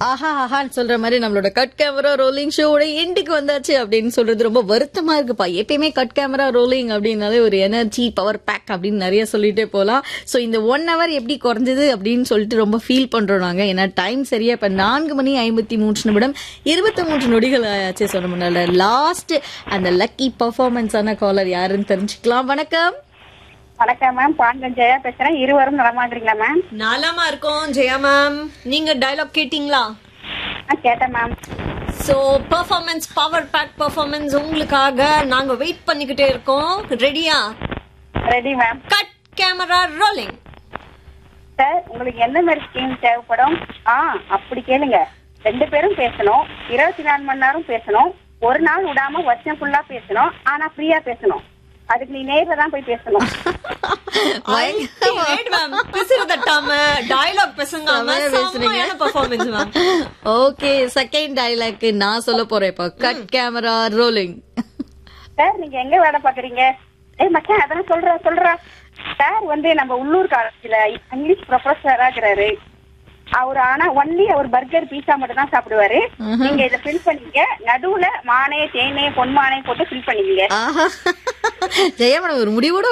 ஆஹா ஆஹான்னு சொல்ற மாதிரி நம்மளோட கட் கேமரா ரோலிங் ஷோவோட எண்டுக்கு வந்தாச்சு அப்படின்னு சொல்றது ரொம்ப வருத்தமா இருக்குப்பா எப்பயுமே கட் கேமரா ரோலிங் அப்படின்னாலே ஒரு எனர்ஜி பவர் பேக் அப்படின்னு நிறைய சொல்லிட்டே போலாம் சோ இந்த ஒன் ஹவர் எப்படி குறைஞ்சது அப்படின்னு சொல்லிட்டு ரொம்ப ஃபீல் பண்றோம் நாங்க ஏன்னா டைம் சரியா இப்ப நான்கு மணி ஐம்பத்தி மூன்று நிமிடம் இருபத்தி மூன்று நொடிகள் ஆச்சு சொன்ன முன்னால லாஸ்ட் அந்த லக்கி பர்ஃபார்மன்ஸான காலர் யாருன்னு தெரிஞ்சுக்கலாம் வணக்கம் வணக்கம் மேம் பாண்டன் ஜெயா பேசுறேன் இருவரும் நலமாக்குறீங்களா மேம் நலமா இருக்கோம் ஜெயா மேம் நீங்க டயலாக் கேட்டிங்களா நான் கேட்டேன் ma'am so performance power pack performance உங்களுக்காக நாங்க வெயிட் பண்ணிக்கிட்டே இருக்கோம் ரெடியா ready ma'am cut camera rolling sir உங்களுக்கு எந்த மாதிரி ஸ்கீம் தேவைப்படும் ஆ அப்படி கேளுங்க ரெண்டு பேரும் பேசணும் இருபத்தி நாலு மணி நேரம் பேசணும் ஒரு நாள் விடாம வருஷம் ஃபுல்லா பேசணும் ஆனா ஃப்ரீயா பேசணும் அதுக்கு நீ நேர்ல தான் போய் பேசணும் பேசுற தட்டாம டயலாக் பேசுங்காம செமையா பேசுறீங்க. செம்மையான performance ma'am okay second dialogue நான் சொல்ல போறேன் இப்போ கட் கேமரா ரோலிங் சார் நீங்க எங்க வேலை பாக்குறீங்க ஏய் மச்சான் அதெல்லாம் சொல்ற சொல்ற சார் வந்து நம்ம உள்ளூர் காலேஜ்ல இங்கிலீஷ் ப்ரொஃபஸரா இருக்கிறாரு அவர் ஆனா ஒன்லி அவர் பர்கர் பீஸா மட்டும் தான் சாப்பிடுவாரு நீங்க இதை ஃபில் பண்ணீங்க நடுவுல மானே தேனே பொன்மானே போட்டு ஃபில் பண்ணிக்கீங்க ஆஹா ஜெயா மேடம் ஒரு முடிவோட